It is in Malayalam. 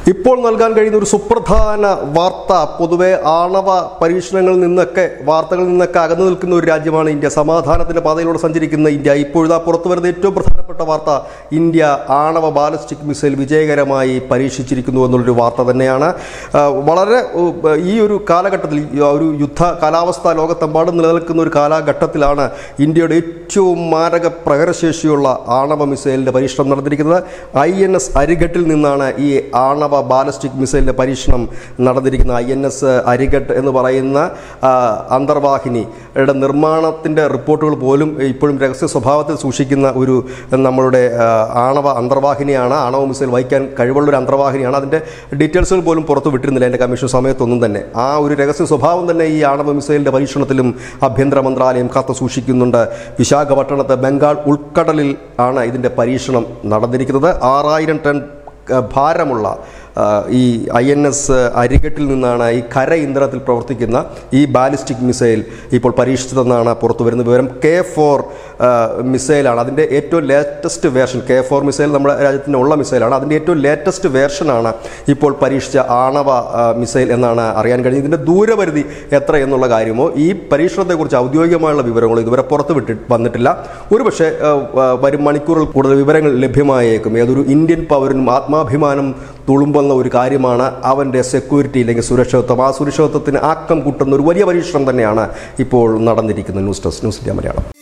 ഇപ്പോൾ നൽകാൻ കഴിയുന്ന ഒരു സുപ്രധാന വാർത്ത പൊതുവെ ആണവ പരീക്ഷണങ്ങളിൽ നിന്നൊക്കെ വാർത്തകളിൽ നിന്നൊക്കെ അകന്നു നിൽക്കുന്ന ഒരു രാജ്യമാണ് ഇന്ത്യ സമാധാനത്തിന്റെ പാതയിലൂടെ സഞ്ചരിക്കുന്ന ഇന്ത്യ ഇപ്പോഴാ പുറത്തു വരുന്ന ഏറ്റവും പ്രധാനപ്പെട്ട വാർത്ത ഇന്ത്യ ആണവ ബാലിസ്റ്റിക് മിസൈൽ വിജയകരമായി പരീക്ഷിച്ചിരിക്കുന്നു എന്നുള്ളൊരു വാർത്ത തന്നെയാണ് ആ, വളരെ ഉ, ഈ ഒരു കാലഘട്ടത്തിൽ ഈ ഒരു യുദ്ധ കാലാവസ്ഥ ലോകത്തെമ്പാടും നിലനിൽക്കുന്ന ഒരു കാലഘട്ടത്തിലാണ് ഇന്ത്യയുടെ ഏറ്റവും മാരക പ്രഹരശേഷിയുള്ള ആണവ മിസൈലിന്റെ പരീക്ഷണം നടന്നിരിക്കുന്നത് ഐ എൻ എസ് അരിഘട്ടിൽ നിന്നാണ് ഈ ആണവ ബാലസ്റ്റിക് മിസൈലിന്റെ പരീക്ഷണം നടന്നിരിക്കുന്നത് ഐ എൻ എസ് അരിഘട്ട് എന്ന് പറയുന്ന ആ, അന്തർവാഹിനിയുടെ നിർമ്മാണത്തിന്റെ റിപ്പോർട്ടുകൾ പോലും ഇപ്പോഴും രഹസ്യ സ്വഭാവത്തിൽ സൂക്ഷിക്കുന്ന ഒരു നമ്മളുടെ ആ, ആണവ അന്തർവാഹിനിയാണ് ആണവ മിസൈൽ വഹിക്കാൻ കഴിവുള്ള ഒരു അന്തർവാഹിനിയാണ് അതിന്റെ ഡീറ്റെയിൽസുകൾ പോലും പുറത്തു വിട്ടിരുന്നില്ല എൻ്റെ കമ്മീഷൻ സമയത്തൊന്നും തന്നെ ആ ഒരു രഹസ്യ സ്വഭാവം തന്നെ ഈ ആണവ മിസൈലിന്റെ പരീക്ഷണത്തിലും ആഭ്യന്തര മന്ത്രാലയം കാത്തു സൂക്ഷിക്കുന്നുണ്ട് വിശാഖപട്ടണത്ത് ബംഗാൾ ഉൾക്കടലിൽ ആണ് ഇതിന്റെ പരീക്ഷണം നടന്നിരിക്കുന്നത് ആറായിരം ടൺ ആ, ഭാരമുള്ള ആ, ഈ ഐ എൻ എസ് അരികെട്ടിൽ നിന്നാണ് ഈ കര ഇന്ധനത്തിൽ പ്രവർത്തിക്കുന്ന ഈ ബാലിസ്റ്റിക് മിസൈൽ ഇപ്പോൾ പരീക്ഷിച്ചതെന്നാണ് പുറത്തു വരുന്ന വിവരം കെ ഫോർ മിസൈലാണ് അതിൻ്റെ ഏറ്റവും latest version K four missile നമ്മുടെ രാജ്യത്തിന് ഉള്ള മിസൈലാണ് അതിൻ്റെ ഏറ്റവും ലേറ്റസ്റ്റ് വേർഷനാണ് ഇപ്പോൾ പരീക്ഷിച്ച ആണവ ആ, മിസൈൽ എന്നാണ് അറിയാൻ കഴിയുന്നത് ഇതിൻ്റെ ദൂരപരിധി എത്ര എന്നുള്ള കാര്യമോ ഈ പരീക്ഷണത്തെക്കുറിച്ച് ഔദ്യോഗികമായുള്ള വിവരങ്ങളോ ഇതുവരെ പുറത്തു വിട്ടി വന്നിട്ടില്ല ഒരുപക്ഷെ ആ, ആ, വരും മണിക്കൂറുകൾ കൂടുതൽ വിവരങ്ങൾ ലഭ്യമായേക്കും ഏതൊരു ഇന്ത്യൻ പൗരനും ആത്മാഭിമാനം തുളുമ്പുന്ന ഒരു കാര്യമാണ് അവൻ്റെ സെക്യൂരിറ്റി അല്ലെങ്കിൽ സുരക്ഷിതത്വം ആ സുരക്ഷിതത്വത്തിന് ആക്കം കൂട്ടുന്ന ഒരു വലിയ പരീക്ഷണം തന്നെയാണ് ഇപ്പോൾ നടന്നിരിക്കുന്നത് news desk news India Malayalam